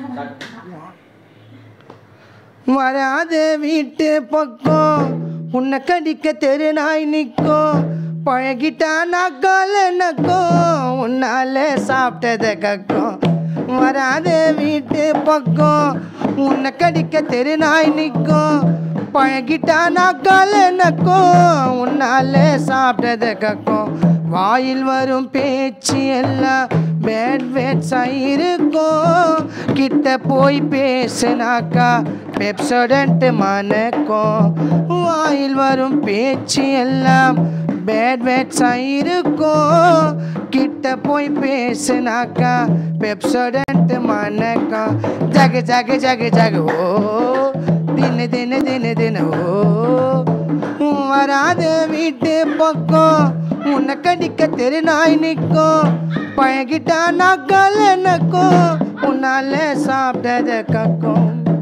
வராத வீட்டு பக்கம் உன்னை கடிக்க தெரு நாய் நிற்கும் பழகிட்டா நாக்கால நக்கும் உன்னால சாப்பிட்டத கக்கும் வராத வீட்டு பக்கம் உன்னை கடிக்க தெரு நாய் நிற்கும் பழகிட்டா நாக்கால நக்கும் உன்னால சாப்பிட்டத கக்கும் வாயில் வரும் பேச்சு எல்லாம் பேட் வேட்ஸா இருக்கும் கிட்ட போய் பேசுனாக்கா பெப்சோடன்ட்டு மணக்கும் வாயில் வரும் பேச்சு எல்லாம் பேட் வேட்ஸா இருக்கும் கிட்ட போய் பேசுனாக்கா பெப்சோடன்ட்டு மணக்கும் ஜக ஜக ஜக ஜக ஓ தின தின தின தின ஓ வராத வீட்டு பக்கம் உன்னை கடிக்க தெரு நாய் நிற்கும் பழகிட்டா நாக்கால நக்கும் உன்னால சாப்பிட்டத கக்கும்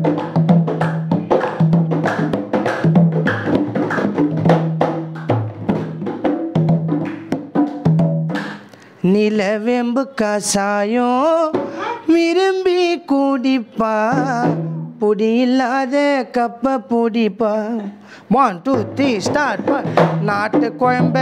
நிலவெம்பு கசாயம் விரும்பி குடிப்பா பொடி இல்லாத கப்ப பொடிப்பா ஒன் டூ த்ரீ ஸ்டார்ட் நாட்டு குழம்ப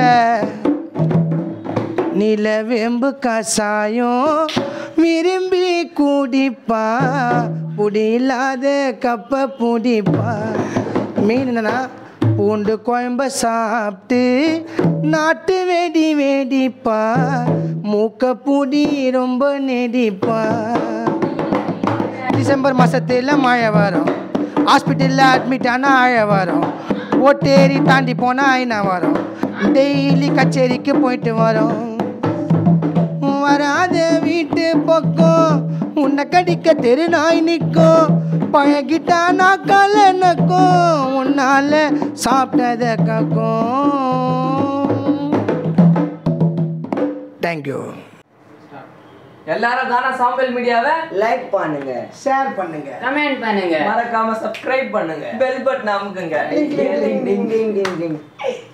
நிலவெம்பு கசாயம் விரும்பி குடிப்பா பொடி இல்லாத கப்ப பொடிப்பா மீன் என்னன்னா பூண்டு குழம்ப சாப்பிட்டு நாட்டு வெடி வெடிப்பா மூக்க பூடி ரொம்ப நெடிப்பா டிசம்பர் மாதத்தில் மழை வரும் ஹாஸ்பிட்டலில் அட்மிட் ஆனால் அழ வரும் ஓட்டேரி தாண்டி போனால் ஐநா வரும் டெய்லி கச்சேரிக்கு போயிட்டு வரோம் வராத வீட்டு பக்கம் உன்னை கடிக்க தெரு நாய் நிற்கும் பழகிட்டா நாக்கால நக்கும் உன்னால சாப்பிட்டத கக்கும் தேங்க்யூ எல்லாரும் கானா சாம்பல் மீடியாவை லைக் பண்ணுங்க ஷேர் பண்ணுங்க கமெண்ட் பண்ணுங்க மறக்காம சப்ஸ்கிரைப் பண்ணுங்க பெல் பட்டன் அமுக்குங்க டிங் டிங் டிங் டிங் டிங்